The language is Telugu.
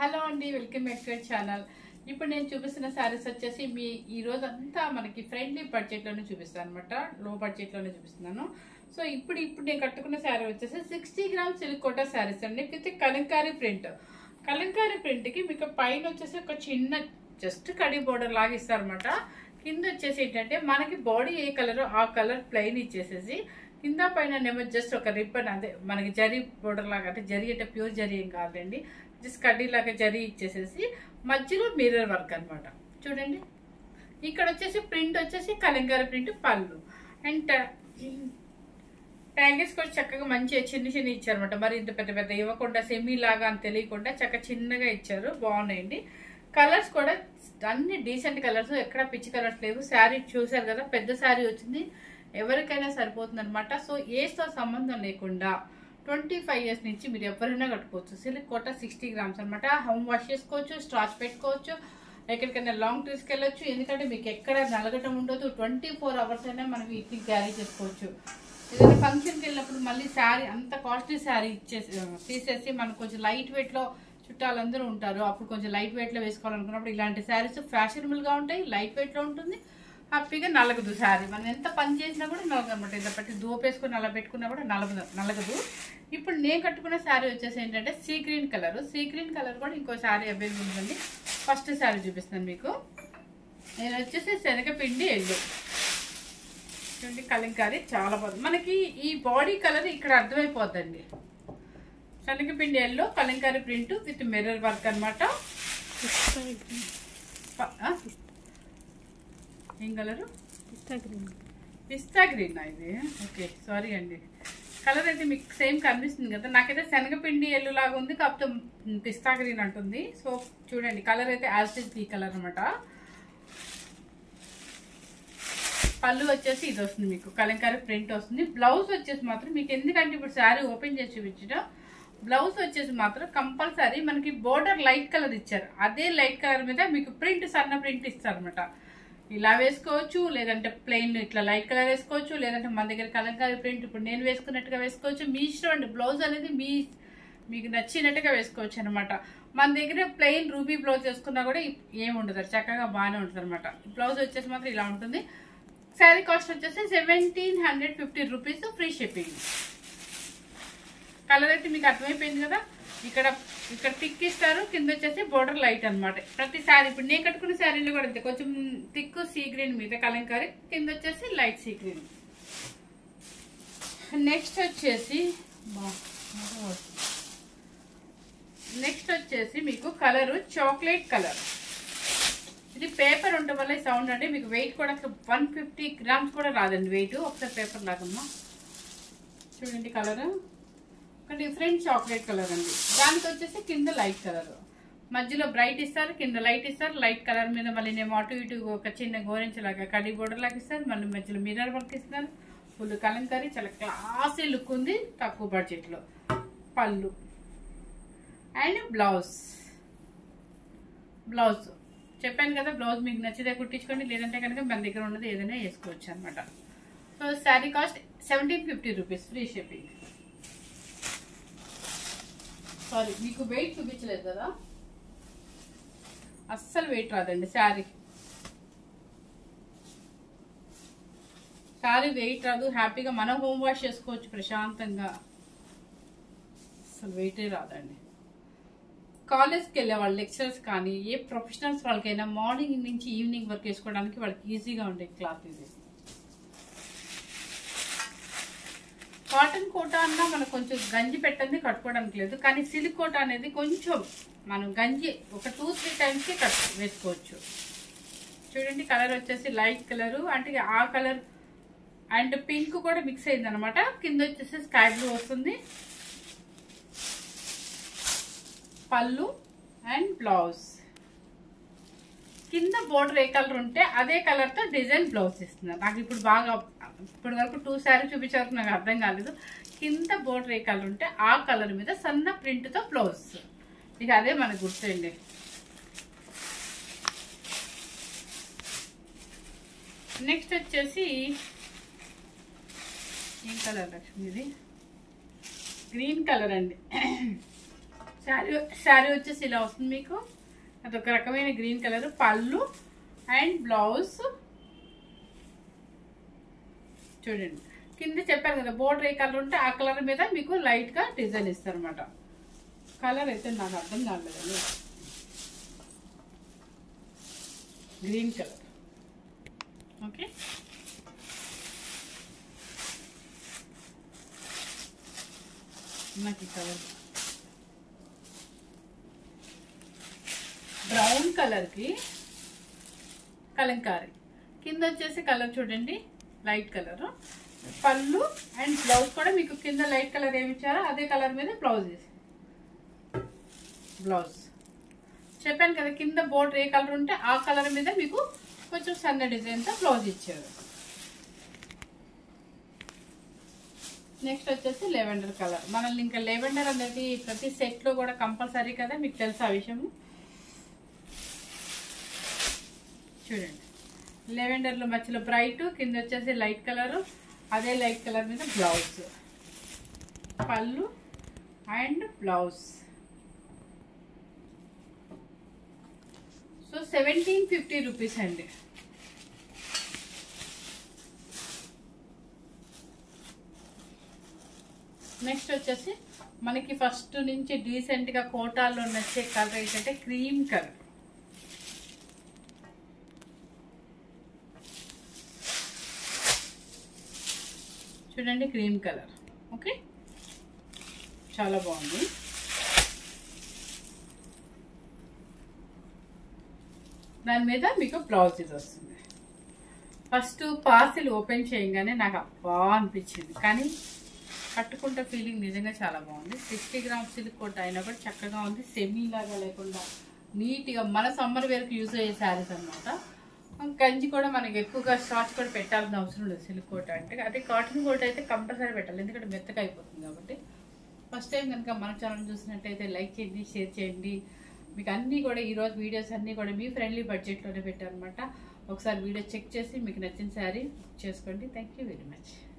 హలో అండి వెల్కమ్ బ్యాక్ టు ఛానల్ ఇప్పుడు నేను చూపిస్తున్న శారీస్ వచ్చేసి మీ ఈ రోజు అంతా మనకి ఫ్రెండ్లీ బడ్జెట్లోనే చూపిస్తాను అనమాట లో బడ్జెట్లోనే చూపిస్తున్నాను సో ఇప్పుడు ఇప్పుడు నేను కట్టుకున్న శారీ వచ్చేసి sixty gram silk Kota saris అండి విత్ కలంకారీ ప్రింట్ కలంకారీ ప్రింట్కి మీకు పైన వచ్చేసి ఒక చిన్న జస్ట్ కడి బోర్డర్ లాగా ఇస్తారనమాట కింద వచ్చేసి ఏంటంటే మనకి బాడీ ఏ కలర్ ఆ కలర్ ప్లెయిన్ ఇచ్చేసేసి కింద పైన నేమో జస్ట్ ఒక రిబ్బన్ అదే మనకి జరీ బోర్డర్ లాగా అంటే జరీ అంటే ప్యూర్ జరీ ఏం కాదండి జస్ట్ కడ్డీ లాగా జరీ ఇచ్చేసేసి మధ్యలో మిర్రర్ వర్క్ అన్నమాట చూడండి ఇక్కడ వచ్చేసి ప్రింట్ వచ్చేసి కలంకారీ ప్రింట్ పళ్ళు అండ్ ట్యాంగిల్స్ కూడా చక్కగా మంచిగా చిన్న చిన్న ఇచ్చారనమాట మరి ఇంత పెద్ద పెద్ద ఇవ్వకుండా సెమీ లాగా అని తెలియకుండా చక్కగా చిన్నగా ఇచ్చారు బాగున్నాయండి కలర్స్ కూడా అన్ని డీసెంట్ కలర్స్ ఎక్కడ పిచ్చి కలర్స్ లేవు శారీ చూసారు కదా పెద్ద శారీ వచ్చింది ఎవరికైనా సరిపోతుంది అనమాట సో ఏజ్తో సంబంధం లేకుండా ట్వంటీ ఫైవ్ ఇయర్స్ నుంచి మీరు ఎవరైనా కట్టుకోవచ్చు సిల్క్ కోట సిక్స్టీ గ్రామ్స్ అనమాట హోమ్ వాష్ చేసుకోవచ్చు స్టార్చ్ పెట్టుకోవచ్చు ఎక్కడికైనా లాంగ్ ట్రిప్స్కి వెళ్ళొచ్చు ఎందుకంటే మీకు ఎక్కడ నలగటం ఉండదు ట్వంటీ ఫోర్ అవర్స్ అయినా మనం వీటిని క్యారీ చేసుకోవచ్చు ఏదైనా ఫంక్షన్కి వెళ్ళినప్పుడు మళ్ళీ శారీ అంత కాస్ట్లీ శారీ ఇచ్చేసి తీసేసి మనకు కొంచెం లైట్ వెయిట్లో చుట్టాలందరూ ఉంటారు అప్పుడు కొంచెం లైట్ వెయిట్లో వేసుకోవాలనుకున్నప్పుడు ఇలాంటి శారీస్ ఫ్యాషనబుల్గా ఉంటాయి లైట్ వెయిట్లో ఉంటుంది హ్యాపీగా నలగదు శారీ మనం ఎంత పని చేసినా కూడా నలగనమాట ఇంత పట్టి దోపేసుకొని అలా పెట్టుకున్నా కూడా నలగదు నలగదు ఇప్పుడు నేను కట్టుకున్న శారీ వచ్చేసి ఏంటంటే sea green colour sea green colour కూడా ఇంకో శారీ అవైలబుల్ ఉందండి ఫస్ట్ శారీ చూపిస్తాను మీకు నేను వచ్చేసి శనగపిండి ఎల్లు చూడండి కలంకారీ చాలా బాగుంది మనకి ఈ బాడీ కలర్ ఇక్కడ అర్థమైపోద్దండి శనగపిండి yellow Kalamkari print with mirror work అనమాట ఏం కలరు పిస్తా గ్రీన్ ఇది ఓకే సారీ అండి కలర్ అయితే మీకు సేమ్ కనిపిస్తుంది కదా నాకైతే శనగపిండి ఎల్లు లాగా ఉంది కాకపోతే పిస్తా గ్రీన్ అంటుంది సో చూడండి కలర్ అయితే యాస్టిజ్ ఈ కలర్ అనమాట పళ్ళు వచ్చేసి ఇది వస్తుంది మీకు కలంకారీ ప్రింట్ వస్తుంది బ్లౌజ్ వచ్చేసి మాత్రం మీకు ఎందుకంటే ఇప్పుడు శారీ ఓపెన్ చేసి చూపించడం బ్లౌజ్ వచ్చేసి మాత్రం కంపల్సరీ మనకి బోర్డర్ లైట్ కలర్ ఇచ్చారు అదే లైట్ కలర్ మీద మీకు ప్రింట్ సన్న ప్రింట్ ఇస్తారు అనమాట ఇలా వేసుకోవచ్చు లేదంటే ప్లెయిన్ ఇట్లా లైట్ కలర్ వేసుకోవచ్చు లేదంటే మన దగ్గర కలంకారీ ప్రింట్ ఇప్పుడు నేను వేసుకున్నట్టుగా వేసుకోవచ్చు మీ ఇష్టం అండి బ్లౌజ్ అనేది మీ మీకు నచ్చినట్టుగా వేసుకోవచ్చు అనమాట మన దగ్గర ప్లెయిన్ రూబీ బ్లౌజ్ వేసుకున్నా కూడా ఏమి ఉండదు చక్కగా బాగానే ఉంటుంది అనమాట బ్లౌజ్ వచ్చేసి మాత్రం ఇలా ఉంటుంది శారీ కాస్ట్ వచ్చేసి seventeen hundred fifty rupees free shipping colour అయితే మీకు అర్థమైపోయింది కదా ఇక్కడ ఇక్కడ టిక్ ఇస్తారు కింద వచ్చేసి బోర్డర్ లైట్ అనమాట ప్రతి శారీ ఇప్పుడు నేను కట్టుకున్న శారీలో కూడా అంతే కొంచెం థిక్ సీ గ్రీన్ మీద కలంకారీ కింద వచ్చేసి లైట్ సీ గ్రీన్ నెక్స్ట్ వచ్చేసి నెక్స్ట్ వచ్చేసి మీకు కలరు చాక్లెట్ కలర్ ఇది పేపర్ ఉండటం వల్ల ఈ సౌండ్ అంటే మీకు వెయిట్ కూడా అసలు వన్ ఫిఫ్టీ గ్రామ్స్ కూడా రాదండి వెయిట్ ఒకసారి పేపర్ లాగమ్మా చూడండి కలర్ ఒక డిఫరెంట్ చాక్లెట్ కలర్ అండి దానికి వచ్చేసి కింద లైట్ కలర్ మధ్యలో బ్రైట్ ఇస్తారు కింద లైట్ ఇస్తారు లైట్ కలర్ మీద మళ్ళీ నేను అటు ఇటు ఒక చిన్న గోరెంచలాగా కడి బోర్డర్ లాగా ఇస్తారు మళ్ళీ మధ్యలో మిర్రర్ వర్క్ ఇస్తారు ఫుల్ కలంకారీ చాలా క్లాసీ లుక్ ఉంది తక్కువ బడ్జెట్లో పళ్ళు అండ్ బ్లౌజ్ బ్లౌజ్ చెప్పాను కదా బ్లౌజ్ మీకు నచ్చితే కుట్టించుకోండి లేదంటే కనుక మన దగ్గర ఉన్నది ఏదైనా వేసుకోవచ్చు అనమాట so sari cost seventeen fifty rupees free shipping sorry మీకు వెయిట్ చూపించలేదు కదా అస్సలు వెయిట్ రాదండి శారీ శారీ వెయిట్ రాదు హ్యాపీగా మనం హోమ్ వాష్ చేసుకోవచ్చు ప్రశాంతంగా అసలు వెయిటే రాదండి కాలేజ్కి వెళ్ళే వాళ్ళు లెక్చరర్స్ కానీ ఏ ప్రొఫెషనల్స్ వాళ్ళకైనా మార్నింగ్ నుంచి ఈవినింగ్ వరకు వేసుకోవడానికి వాళ్ళకి ఈజీగా ఉండే క్లాత్ ఇది కాటన్ కోట అన్నా మనకు కొంచెం గంజి పెట్టండి కట్టుకోవడానికి లేదు కానీ సిల్క్ కోట అనేది కొంచెం మనం గంజి ఒక టూ త్రీ టైమ్స్కి కట్ వేసుకోవచ్చు చూడండి కలర్ వచ్చేసి లైట్ కలరు అంటే ఆ కలర్ అండ్ పింక్ కూడా మిక్స్ అయింది అనమాట కింద వచ్చేసి స్కై బ్లూ వస్తుంది పళ్ళు అండ్ బ్లౌజ్ కింద బోర్డర్ ఏ కలర్ ఉంటే అదే కలర్తో డిజైన్ బ్లౌజ్ ఇస్తున్నారు నాకు ఇప్పుడు బాగా ఇప్పటి వరకు టూ శారీ చూపించే వరకు నాకు అర్థం కాలేదు కింద బోర్డర్ ఏ కలర్ ఉంటే ఆ కలర్ మీద సన్న ప్రింట్తో బ్లౌజ్ ఇక అదే మనకు గుర్తండి నెక్స్ట్ వచ్చేసి ఏం కలర్ లక్ష్మి ఇది గ్రీన్ కలర్ అండి శారీ శారీ వచ్చేసి ఇలా వస్తుంది మీకు అదొక రకమైన గ్రీన్ కలర్ పళ్ళు అండ్ బ్లౌజ్ చూడండి కింద చెప్పాను కదా బోర్డర్ ఏ కలర్ ఉంటే ఆ కలర్ మీద మీకు లైట్గా డిజైన్ ఇస్తారు అనమాట కలర్ అయితే నాకు అర్థం కాలేదండి గ్రీన్ కలర్ ఓకే నాకు ఈ కలర్ బ్రౌన్ కలర్కి కలంకారీ కింద వచ్చేసి కలర్ చూడండి లైట్ కలర్ పళ్ళు అండ్ బ్లౌజ్ కూడా మీకు కింద లైట్ కలర్ ఏమి ఇచ్చారో అదే కలర్ మీద బ్లౌజ్ బ్లౌజ్ చెప్పాను కదా కింద బోర్డర్ ఏ కలర్ ఉంటే ఆ కలర్ మీద మీకు కొంచెం సన్న డిజైన్తో బ్లౌజ్ ఇచ్చారు నెక్స్ట్ వచ్చేసి లెవెండర్ కలర్ మనల్ని ఇంకా లెవెండర్ అనేది ప్రతి సెట్లో కూడా కంపల్సరీ కదా మీకు తెలుసు ఆ విషయము చూడండి లెవెండర్లో మధ్యలో బ్రైట్ కింద వచ్చేసి లైట్ కలర్ అదే లైట్ కలర్ మీద బ్లౌజ్ పళ్ళు and blouse so seventeen fifty rupees అండి నెక్స్ట్ వచ్చేసి మనకి ఫస్ట్ నుంచి డీసెంట్గా కోటాల్లో నచ్చే కలర్ ఏంటంటే క్రీమ్ కలర్ చూడండి క్రీమ్ కలర్ ఓకే చాలా బాగుంది దాని మీద మీకు బ్లౌజ్ ఇది వస్తుంది ఫస్ట్ పార్సిల్ ఓపెన్ చేయగానే నాకు అబ్బా అనిపించింది కానీ కట్టుకుంటే ఫీలింగ్ నిజంగా చాలా బాగుంది సిక్స్టీ గ్రామ్ సిల్క్ కోట్ అయినా కూడా చక్కగా ఉంది సెమీ లాగా లేకుండా నీట్గా మన సమ్మర్ వేర్కి యూజ్ అయ్యే శారీస్ అనమాట గంజి కూడా మనకి ఎక్కువగా స్టార్చ్ కూడా పెట్టాల్సిన అవసరం లేదు సిల్క్ కోట్ అంటే అదే కాటన్ కోట్ అయితే కంపల్సరీ పెట్టాలి ఎందుకంటే మెత్తగా అయిపోతుంది కాబట్టి ఫస్ట్ టైం కనుక మన ఛానల్ చూసినట్టయితే లైక్ చేయండి షేర్ చేయండి మీకు అన్నీ కూడా ఈరోజు వీడియోస్ అన్నీ కూడా మీ ఫ్రెండ్లీ బడ్జెట్లోనే పెట్టారనమాట ఒకసారి వీడియో చెక్ చేసి మీకు నచ్చిన శారీ చేసుకోండి థ్యాంక్ యూ వెరీ మచ్